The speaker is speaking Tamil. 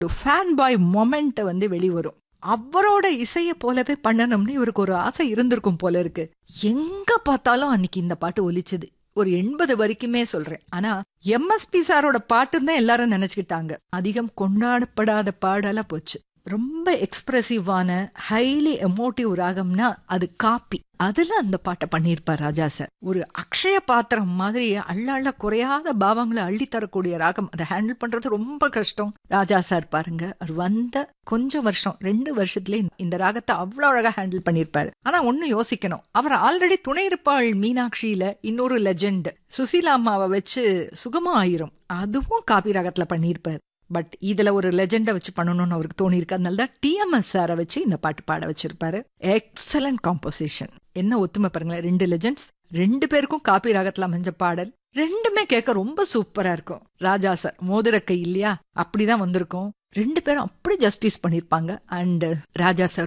ஒரு ஃபேன் பாய் மொமெண்ட் வந்து வெளிவரும் அவரோட இசையை போலவே பண்ணணும்னு இவருக்கு ஒரு ஆசை இருந்திருக்கும் போல இருக்கு எங்க பார்த்தாலும் அன்னைக்கு இந்த பாட்டு ஒலிச்சுது ஒரு எண்பது வரைக்குமே சொல்றேன் ஆனா எம்எஸ்பி சாரோட பாட்டுன்னு தான் எல்லாரும் நினைச்சுக்கிட்டாங்க அதிகம் கொண்டாடப்படாத பாடலா போச்சு ரொம்ப எக்ஸ்பிரசிவான ஹைலி எமோட்டிவ் ராகம்னா அது காப்பி அதுல அந்த பாட்டை பண்ணியிருப்பார் ராஜா சார் ஒரு அக்ஷய பாத்திரம் மாதிரி அள்ள அள்ள குறையாத பாவங்களை அள்ளி தரக்கூடிய ராகம் அதை ஹேண்டில் பண்றது ரொம்ப கஷ்டம் ராஜா சார் பாருங்க அவர் வந்த கொஞ்சம் வருஷம் ரெண்டு வருஷத்துலயே இந்த ராகத்தை அவ்வளோ அழகா ஹேண்டில் பண்ணியிருப்பாரு ஆனா ஒன்னு யோசிக்கணும் அவர் ஆல்ரெடி துணை இருப்பாள் மீனாட்சியில இன்னொரு லெஜெண்ட் சுசீலா அம்மாவை வச்சு சுகமா ஆயிரும் அதுவும் காப்பி ராகத்துல பண்ணியிருப்பாரு பட் இதுல ஒரு லெஜெண்டை வச்சு பண்ணணும்னு அவருக்கு தோணி இருக்கு அதனால தான் டிஎம்எஸ் சாரை வச்சு இந்த பாட்டு பாட வச்சிருப்பாரு எக்ஸலண்ட் காம்போசிஷன் என்ன ஒத்துமை பாருங்களேன் ரெண்டு லெஜெண்ட்ஸ் ரெண்டு பேருக்கும் காப்பி ராகத்துல அமைஞ்ச பாடல் ரெண்டுமே கேட்க ரொம்ப சூப்பரா இருக்கும் ராஜா சார் மோதிரக்கை இல்லையா அப்படிதான் வந்திருக்கும் ரெண்டு பேரும் அப்படி ஜஸ்டிஸ் பண்ணிருப்பாங்க அண்ட் ராஜா சார்